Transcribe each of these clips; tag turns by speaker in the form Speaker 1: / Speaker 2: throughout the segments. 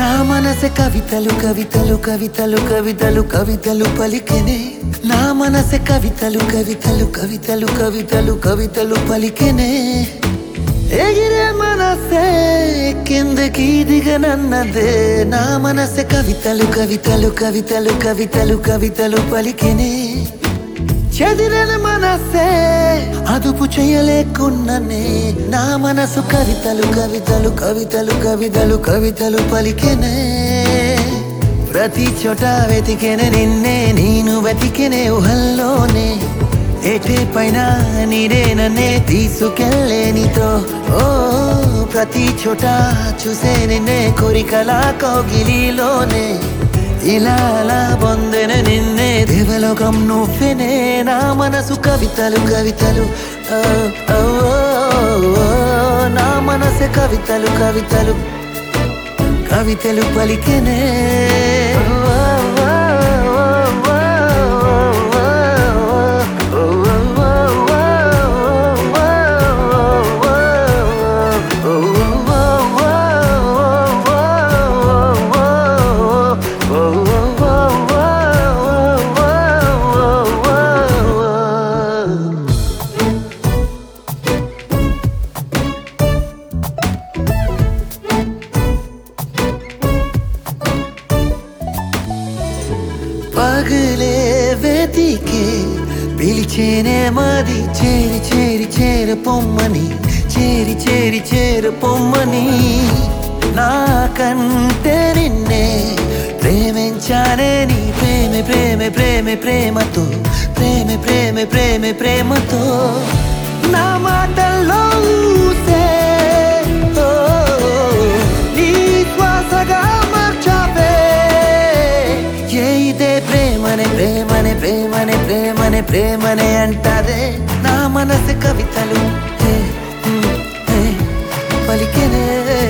Speaker 1: నా మనసె కవితలు కవితలు కవితలు కవితలు కవితలు పలికెనే నా మనసె కవితలు కవితలు కవితలు కవితలు కవితలు పలికెనే ఎగిరే మనసే కిందకి దిగనన్నదే నా మనసె కవితలు కవితలు కవితలు కవితలు కవితలు పలికెనే చెదిరన మనసే అదుపు చేయలేకున్ననే నా మనసు కవితలు కవితలు కవితలు కవితలు కవితలు పలికెనే ప్రతి చోట వెతికెనే నిన్నే నేను వెతికెనే ఊహల్లోనే ఏటే పైన నీడే నన్నే తీసుకెళ్ళే నీతో ఓ ప్రతి చోట చూసే నిన్నే కోరికలా కౌగిలిలోనే ఇలా అలా పొందిన నిన్నే దేవలోకం నువ్వెనే నా మనసు కవితలు కవితలు ఓ, ఓ, ఓ, ఓ, నా మనసు కవితలు కవితలు కవితలు పలికెనే ఓ, ఓ, ఓ, ఓ, ఓ, ఓ, పగలే వెతికే పిలిచేనే మది చేరి చేరి చేర పొమ్మని చేరి చేరి చేర పొమ్మని నాకంటే నిన్నే ప్రేమించానే నీ ప్రేమ ప్రేమ ప్రేమ ప్రేమతో ప్రేమ ప్రేమ ప్రేమ ప్రేమతో నా మాటల్లో ఊసే, ఓ, నీ శ్వాసగా మార్చావే ఏ ఇదే ప్రేమనే ప్రేమనే ప్రేమనే ప్రేమనే ప్రేమనే అంటారే నా మనసు కవితలు హే, హ్మ్, హే, పలికెనే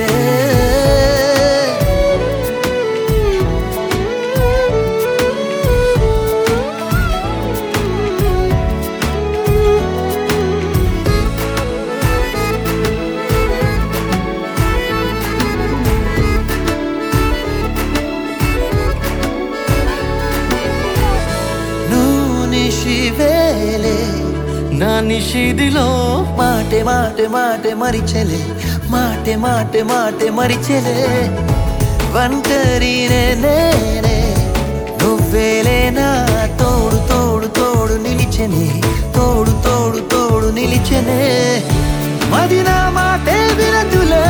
Speaker 1: నువ్వు నిశివేలే నా నిషిదిలో మాటే మాటే మాటే మరిచెలే మాటే మాటే మాటే మరిచెలే ఒంటరినే నేనే నువ్వేలే నా తోడు తోడు తోడు నిలిచెనే తోడు తోడు తోడు నిలిచెనే మది నా మాటే వినదులే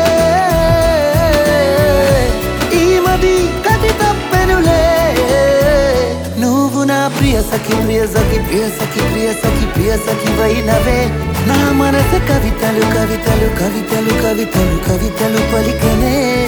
Speaker 1: ఈ మది కది తప్పెనులే నువ్వు నా ప్రియ సఖి ప్రియ సఖి ప్రియ సఖి ప్రియ సఖి ప్రియ సఖి వైనవే నా మనసు కవితలు కవితలు కవితలు కవితలు కవితలు పలికనే